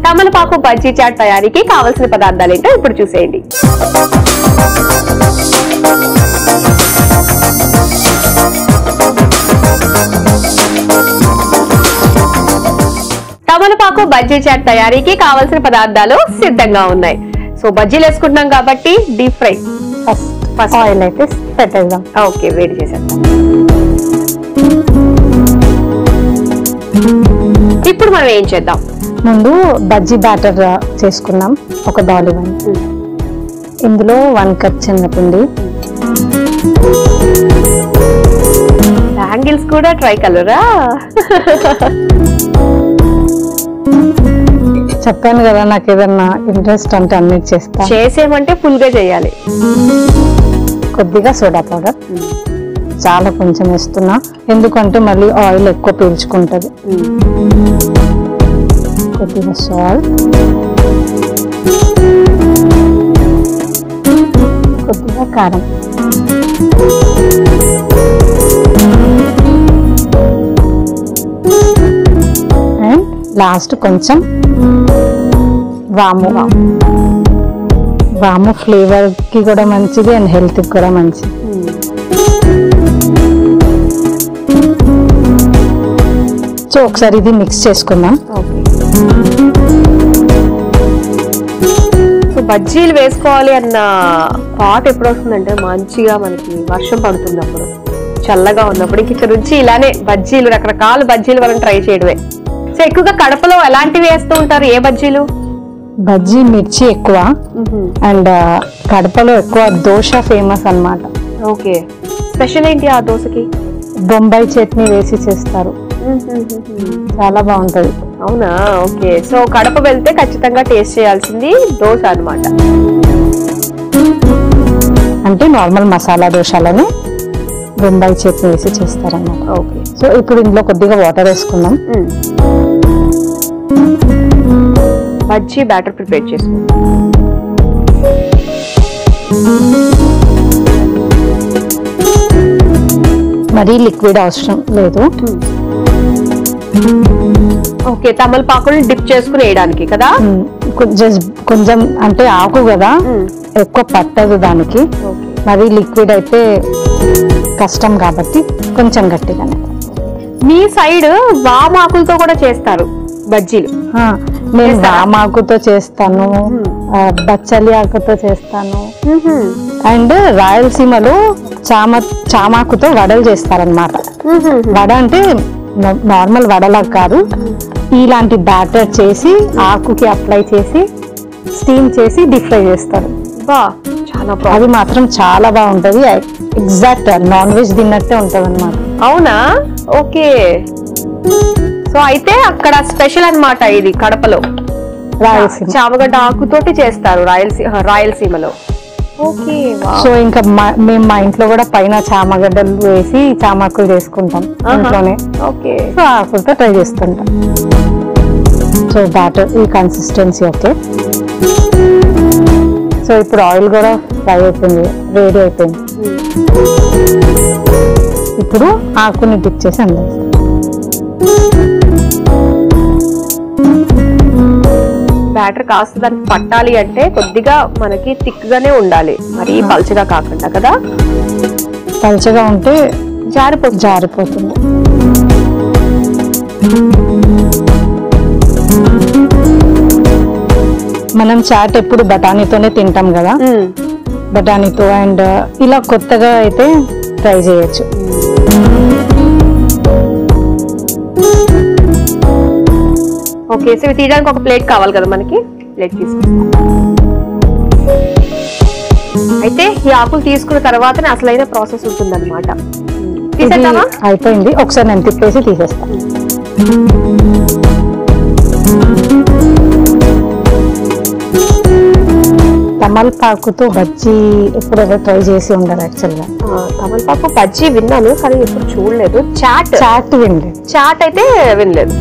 తమలపాకు బజ్జీ చాట్ తయారీకి కావలసిన పదార్థాలు ఏంటో ఇప్పుడు చూసేయండి తమలపాకు బజ్జీ చాట్ తయారీకి కావలసిన పదార్థాలు సిద్ధంగా ఉన్నాయి సో బజ్జీలు వేసుకుంటున్నాం కాబట్టి deep fry first First. Oil అయితే పెట్టేద్దాం ఓకే వేడి చేసేద్దాం ఇప్పుడు మనం ఏం చేద్దాం ముందు బజ్జీ బ్యాటర్ చేసుకుందాం ఒక బౌల్ ఇవ్వండి ఇందులో వన్ కప్ శనగపిండి బ్యాంగిల్స్ కూడా ట్రై కలరా చెప్పాను కదా నాకు ఏదన్నా ఇంట్రెస్ట్ అంటే అన్ని చేస్తా చేసేమంటే ఫుల్ గా చేయాలి కొద్దిగా సోడా పౌడర్ చాలా కొంచెం వేస్తున్నా ఎందుకంటే మళ్ళీ ఆయిల్ ఎక్కువ పీల్చుకుంటది కొద్దిగా సాల్ట్ కొద్దిగా కారం అండ్ లాస్ట్ కొంచెం వాము వాము ఫ్లేవర్ కి కూడా మంచిది అండ్ హెల్త్ కి కూడా మంచిది సో ఒకసారి ఇది మిక్స్ చేసుకుందాం సో బజ్జీలు వేసుకోవాలి అన్న థాట్ ఎప్పుడు వస్తుందంటే మంచిగా మనకి వర్షం పడుతుంది అప్పుడు చల్లగా ఉన్నప్పుడు ఇంక ఇక్కడ నుంచి ఇలానే బజ్జీలు రకరకాల బజ్జీలు మనం ట్రై చేయడమే సో ఎక్కువగా కడపలో ఎలాంటివి వేస్తూ ఉంటారు ఏ బజ్జీలు బజ్జీ మిర్చి ఎక్కువ అండ్ కడపలో ఎక్కువ దోశ ఫేమస్ అన్నమాట ఓకే స్పెషల్ ఏంటి ఆ దోశకి బొంబాయి చట్నీ వేసి చేస్తారు చాలా బాగుంటది అవునా ఓకే సో కడప వెళ్తే ఖచ్చితంగా టేస్ట్ చేయాల్సింది దోశ అన్నమాట అంటే నార్మల్ మసాలా దోశలని బొంబాయి చట్నీ వేసి చేస్తారన్నమాట ఓకే సో ఇప్పుడు ఇందులో కొద్దిగా వాటర్ వేసుకుందాం బజ్జీ బ్యాటర్ ప్రిపేర్ చేసుకో మరీ లిక్విడ్ అవసరం లేదు ఓకే తమలపాకుని డిప్ చేసుకుని వేయడానికి కదా జస్ట్ కొంచెం అంటే ఆకు కదా మ్మ్. ఎక్కువ పట్టదు దానికి ఓకే మరీ లిక్విడ్ అయితే కష్టం కాబట్టి కొంచెం గట్టిగానే మీ సైడ్ వామాకులతో కూడా చేస్తారు బజ్జీలు ఆ, నేను చేస్తారా? రామాకుతో చేస్తాను మ్మ్. ఆ, బచ్చలి ఆకుతో చేస్తాను అండ్ రాయలసీమలో చామ చామాకుతో వడలు చేస్తారనమాట వడ అంటే నా- నార్మల్ వడలా కాదు ఇలాంటి బ్యాటర్ చేసి ఆకుకి అప్లై చేసి స్టీమ్ చేసి డీప్ ఫ్రై చేస్తారు బా చాలా అది ప్రాబ్లం మాత్రం చాలా బాగుంటది ఎగ్జాక్ట్ నాన్ వెజ్ తిన్నట్టే ఉంటది అనమాట అవునా ఓకే సో అయితే అక్కడ స్పెషల్ అన్నమాట ఇది కడపలో రాయలసీమ చామగడ్డ ఆకుతోటి చేస్తారు రాయలసీమ రాయలసీమలో ఓకే సో ఇంకా మా- మేము మా ఇంట్లో కూడా పైన చామగడ్డలు వేసి చామాకులు చేసుకుంటాం ఇంట్లోనే ఓకే సో ఆకులతో ట్రై చేస్తుంటాం సో బ్యాటర్ ఈ కన్సిస్టెన్సీ ఓకే సో ఇప్పుడు ఆయిల్ కూడా ఫ్రై అయిపోయింది వేడి అయిపోయింది ఇప్పుడు ఆకుని డిప్ చేసి అందేస్తాం బ్యాటర్ కాస్త దానికి పట్టాలి అంటే కొద్దిగా మనకి థిక్ గానే ఉండాలి మరీ పల్చగా కాకుండా కదా పలుచగా ఉంటే జారిపోతుంది జారిపోతుంది మనం చాట్ ఎప్పుడు బఠానీతోనే తింటాం కదా మ్మ్. బఠానీతో అండ్ ఇలా కొత్తగా అయితే ట్రై చేయొచ్చు ఓకే సో ఇవి తీయడానికి ఒక ప్లేట్ కావాలి కదా మనకి ప్లేట్ తీసుకుంటాం అయితే ఈ ఆకులు తీసుకున్న తర్వాతనే అసలైన ప్రాసెస్ ఉంటుందన్నమాట ఇది తీసేద్దామా అయిపోయింది ఒకసారి నేను తిప్పేసి తీసేస్తాను తమలపాకుతో బజ్జీ ఎప్పుడైనా ట్రై చేసి ఉండరు యాక్చువల్గా ఆ, తమలపాకు బజ్జీ విన్నాను కానీ ఎప్పుడు చూడలేదు చాట్ చాట్ విండి చాట్ అయితే వినలేదు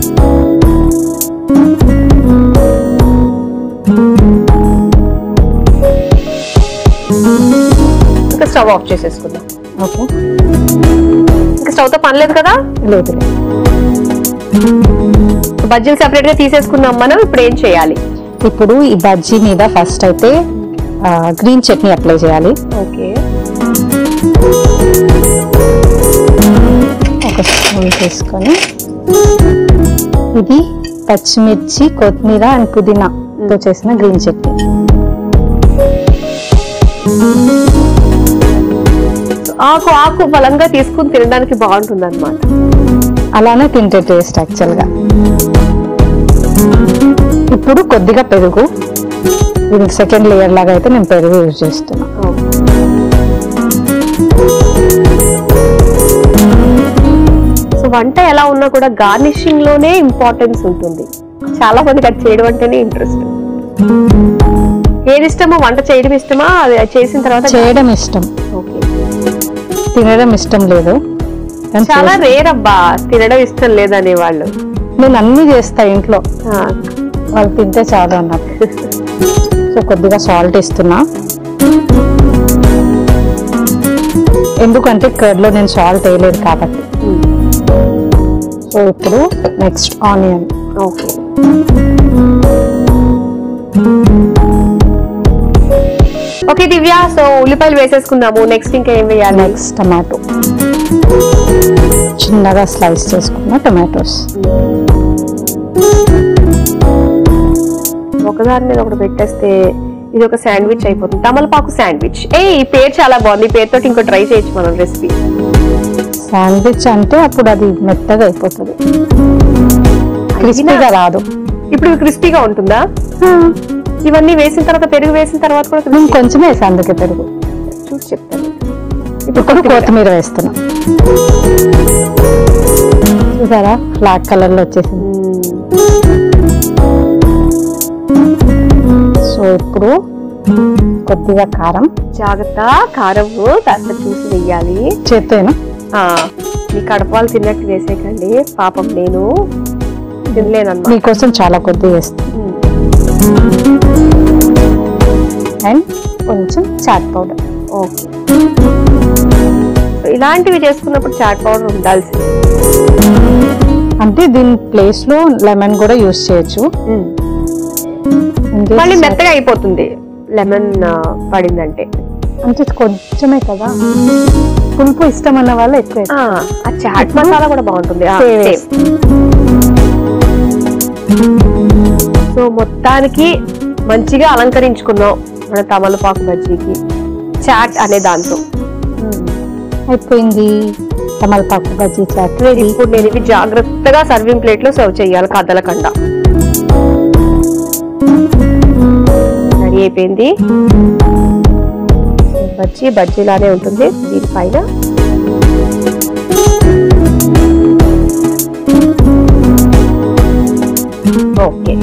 ఇంకా స్టవ్ ఆఫ్ చేసేసుకుందాం ఓకే ఇంకా స్టవ్ తో పని లేదు కదా లేదు లేదు బజ్జీలు సెపరేట్ గా తీసేసుకున్నాం మనం ఇప్పుడు ఏం చేయాలి ఇప్పుడు ఈ బజ్జీ మీద ఫస్ట్ అయితే గ్రీన్ చట్నీ అప్లై చేయాలి ఓకే ఒక స్పూన్ తీసుకొని ఇది పచ్చిమిర్చి కొత్తిమీర అండ్ పుదీనాతో చేసిన గ్రీన్ చట్నీ ఆకు ఆకు బలంగా తీసుకుని తినడానికి బాగుంటుంది అనమాట అలానే తింటే టేస్ట్ యాక్చువల్గా ఇప్పుడు కొద్దిగా పెరుగు దీనికి సెకండ్ లేయర్ లాగా అయితే నేను పెరుగు యూజ్ చేస్తున్నా సో వంట ఎలా ఉన్నా కూడా గార్నిషింగ్ లోనే ఇంపార్టెన్స్ ఉంటుంది చాలా మందికి అది చేయడం అంటేనే ఇంట్రెస్ట్ ఏది ఇష్టమో వంట చేయడం ఇష్టమా అది చేసిన తర్వాత చేయడం ఇష్టం ఓకే తినడం ఇష్టం లేదు కానీ చాలా చేస్తా. రేర్ అబ్బా తినడం ఇష్టం లేదనే వాళ్ళు నేను అన్ని చేస్తా ఇంట్లో ఆ, వాళ్ళు తింటే చాలు అన్నట్టు సో కొద్దిగా సాల్ట్ ఇస్తున్నా ఎందుకంటే కర్డ్లో నేను సాల్ట్ వేయలేదు కాబట్టి ఉమ్, సో ఇప్పుడు next onion okay okay Divya so ఉల్లిపాయలు వేసేసుకుందాము నెక్స్ట్ ఇంకా ఏం వేయాలి నెక్స్ట్ టమాటో చిన్నగా స్లైస్ చేసుకున్న టొమాటోస్ ఒకదాని మీద ఒకటి పెట్టేస్తే ఇది ఒక శాండ్విచ్ అయిపోతుంది తమలపాకు శాండ్విచ్ ఏ ఈ పేరు చాలా బాగుంది ఈ పేరుతో ఇంకో ట్రై చేయొచ్చు మనం రెసిపీ శాండ్విచ్ అంటే అప్పుడు అది మెత్తగా అయిపోతుంది క్రిస్పీగా రాదు ఇప్పుడు ఇది క్రిస్పీగా ఉంటుందా ఇవన్నీ వేసిన తర్వాత పెరుగు వేసిన తర్వాత కూడా నేను crispy- కొంచెం వేసి అందుకే పెరుగు చూసి చెప్తాను ఇప్పుడు కొత్తిమీర వేస్తున్నా చూసారా బ్లాక్ కలర్ లో వచ్చేసింది సో ఇప్పుడు కొద్దిగా కారం జాగ్రత్త కారం కాస్త చూసి వెయ్యాలి చేత్తేనా ఆ, మీ కడపాలు తిన్నట్టు వేసేకండి పాపం నేను తినలేనమ్మా మీకోసం చాలా కొద్దిగా వేస్తాను అండ్ కొంచెం చాట్ పౌడర్ ఓకే ఇలాంటివి చేసుకున్నప్పుడు చాట్ పౌడర్ ఉండాల్సింది అంటే దీని ప్లేస్ లో లెమన్ కూడా యూస్ చేయొచ్చు In case మళ్ళీ chat- మెత్తగా అయిపోతుంది లెమన్ పడిందంటే అంటే కొంచెమే కదా పులుపు ఇష్టం అన్న వాళ్ళు ఎక్కువ వేస్తారు. ఆ ఆ చాట్ మసాలా కూడా బాగుంటుంది ఆ, Same same. సో మొత్తానికి మంచిగా అలంకరించుకున్నాం మన తమలపాకు బజ్జీకి చాట్ అనే దాంతో అయిపోయింది తమలపాకు బజ్జీ చాట్ రెడీ ఇప్పుడు నేను ఇవి జాగ్రత్తగా సర్వింగ్ ప్లేట్ లో సర్వ్ చేయాలి కదలకుండా రెడీ అయిపోయింది బజ్జీ బజ్జీలానే ఉంటుంది దీనిపైన ఓకే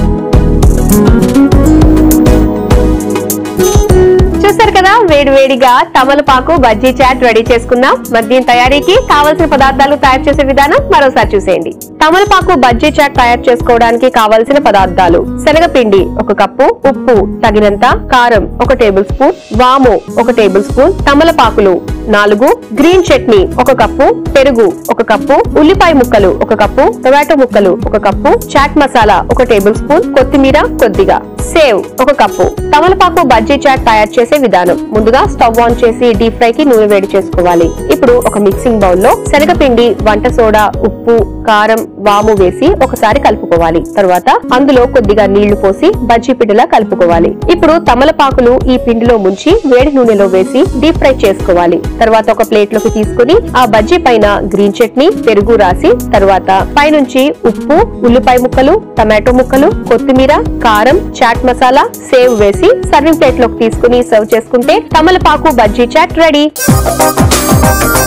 చూసారు కదా వేడి వేడిగా తమలపాకు బజ్జీ చాట్ రెడీ చేసుకుందాం మరి దీని తయారీకి కావలసిన పదార్థాలు తయారు చేసే విధానం మరోసారి చూసేయండి తమలపాకు బజ్జీ చాట్ తయారు చేసుకోవడానికి కావలసిన పదార్థాలు శనగపిండి ఒక కప్పు ఉప్పు తగినంత కారం ఒక టేబుల్ స్పూన్ వాము ఒక టేబుల్ స్పూన్ తమలపాకులు నాలుగు గ్రీన్ చట్నీ ఒక కప్పు పెరుగు ఒక కప్పు ఉల్లిపాయ ముక్కలు ఒక కప్పు టొమాటో ముక్కలు ఒక కప్పు చాట్ మసాలా ఒక టేబుల్ స్పూన్ కొత్తిమీర కొద్దిగా సేవ్ ఒక కప్పు తమలపాకు బజ్జీ చాట్ తయారు చేసే విధానం ముందుగా స్టవ్ ఆన్ చేసి డీప్ ఫ్రై కి నూనె వేడి చేసుకోవాలి ఇప్పుడు ఒక మిక్సింగ్ బౌల్ లో శనగపిండి వంట సోడా ఉప్పు కారం వాము వేసి ఒకసారి కలుపుకోవాలి తర్వాత అందులో కొద్దిగా నీళ్లు పోసి బజ్జీ పిండిలా కలుపుకోవాలి ఇప్పుడు తమలపాకులు ఈ పిండిలో ముంచి వేడి నూనెలో వేసి డీప్ ఫ్రై చేసుకోవాలి తర్వాత ఒక ప్లేట్ లోకి తీసుకుని ఆ బజ్జీ పైన గ్రీన్ చట్నీ పెరుగు రాసి తర్వాత పైనుంచి ఉప్పు ఉల్లిపాయ ముక్కలు టమాటో ముక్కలు కొత్తిమీర కారం చాట్ మసాలా సేవ్ వేసి సర్వింగ్ ప్లేట్ లోకి తీసుకుని సర్వ్ చేసుకుంటే తమలపాకు బజ్జీ చాట్ రెడీ